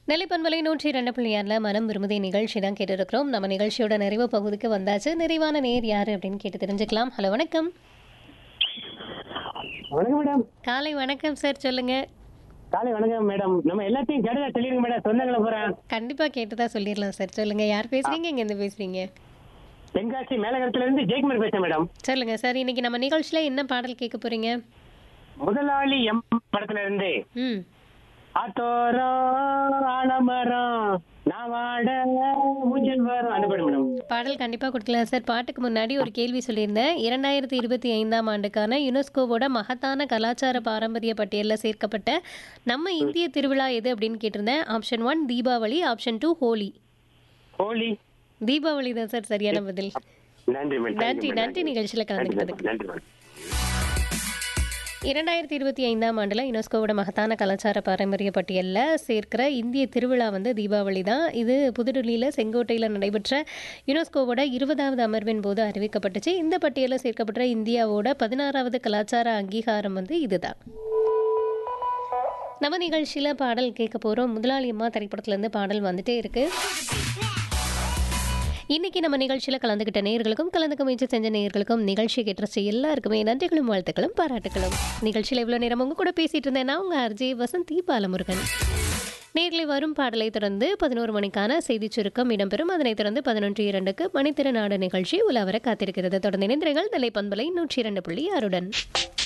நெல்லை பண்பலை நூற்றி இரண்டு புள்ளியாரில் மனம் விரும்புதே நிகழ்ச்சி தான் கேட்டுருக்கிறோம் நம்ம நிகழ்ச்சியோட நிறைவு பகுதிக்கு வந்தாச்சு நிறைவான நேர் யார் அப்படின்னு கேட்டு தெரிஞ்சுக்கலாம் ஹலோ வணக்கம் வணக்கம் மேடம் காலை வணக்கம் சார் சொல்லுங்க காலை வணக்கம் மேடம் நம்ம எல்லாத்தையும் கேட்டதா சொல்லிருங்க மேடம் சொந்தங்களை போறேன் கண்டிப்பா கேட்டுதா சொல்லிடலாம் சார் சொல்லுங்க யார் பேசுறீங்க இங்க இருந்து பேசுறீங்க தென்காசி மேலகரத்துல இருந்து ஜெயக்குமார் பேசுறேன் மேடம் சொல்லுங்க சார் இன்னைக்கு நம்ம நிகழ்ச்சியில என்ன பாடல் கேட்க போறீங்க முதலாளி எம் படத்துல இருந்து ம் ஆத்தோரம் ஆலமரம் நான் வாட ஊஞ்சல் வரும் அந்த படம் மேடம் பாடல் கண்டிப்பா கொடுக்கலாம் சார் பாட்டுக்கு முன்னாடி ஒரு கேள்வி சொல்லியிருந்தேன் இரண்டாயிரத்தி இருபத்தி ஐந்தாம் ஆண்டுக்கான யுனெஸ்கோவோட மகத்தான கலாச்சார பாரம்பரிய பட்டியலில் சேர்க்கப்பட்ட நம்ம இந்திய திருவிழா எது அப்படின்னு கேட்டிருந்தேன் option one Deepavali option two Holi Holi Deepavali தான் சார் சரியான பதில் நன்றி மேடம் நன்றி நன்றி நிகழ்ச்சியில் கலந்துக்கிட்டதுக்கு நன்றி மேடம் இரண்டாயிரத்தி இருபத்தி ஐந்தாம் ஆண்டில் யுனெஸ்கோவோட மகத்தான கலாச்சார பாரம்பரிய பட்டியலில் சேர்க்கிற இந்திய திருவிழா வந்து தீபாவளி தான் இது புதுடில்லியில் செங்கோட்டையில் நடைபெற்ற யுனெஸ்கோவோட இருபதாவது அமர்வின் போது அறிவிக்கப்பட்டுச்சு இந்த பட்டியலில் சேர்க்கப்பட்ட இந்தியாவோட பதினாறாவது கலாச்சார அங்கீகாரம் வந்து இதுதான் நம்ம நிகழ்ச்சியில் பாடல் கேட்க போகிறோம் முதலாளி அம்மா திரைப்படத்துலேருந்து பாடல் வந்துட்டே இருக்கு இன்னைக்கு நம்ம நிகழ்ச்சியில் கலந்துக்கிட்ட நேயர்களுக்கும் கலந்துக்க முயற்சி செஞ்ச நேயர்களுக்கும் நிகழ்ச்சி கேட்டுருச்சு எல்லாருக்குமே நன்றிகளும் வாழ்த்துக்களும் பாராட்டுகளும் நிகழ்ச்சியில் இவ்வளோ நேரம் உங்க கூட பேசிட்டு இருந்தேன் நான் உங்கள் அர்ஜே வசந்தி பாலமுருகன் நேர்களை வரும் பாடலை தொடர்ந்து பதினோரு மணிக்கான செய்திச் சுருக்கம் இடம்பெறும் அதனைத் தொடர்ந்து பதினொன்று இரண்டுக்கு மணித்திறனாடு நிகழ்ச்சி உலவர காத்திருக்கிறது தொடர்ந்து இணைந்திரங்கள் நிலை பண்பலை நூற்றி இரண்டு புள்ளி ஆறுடன்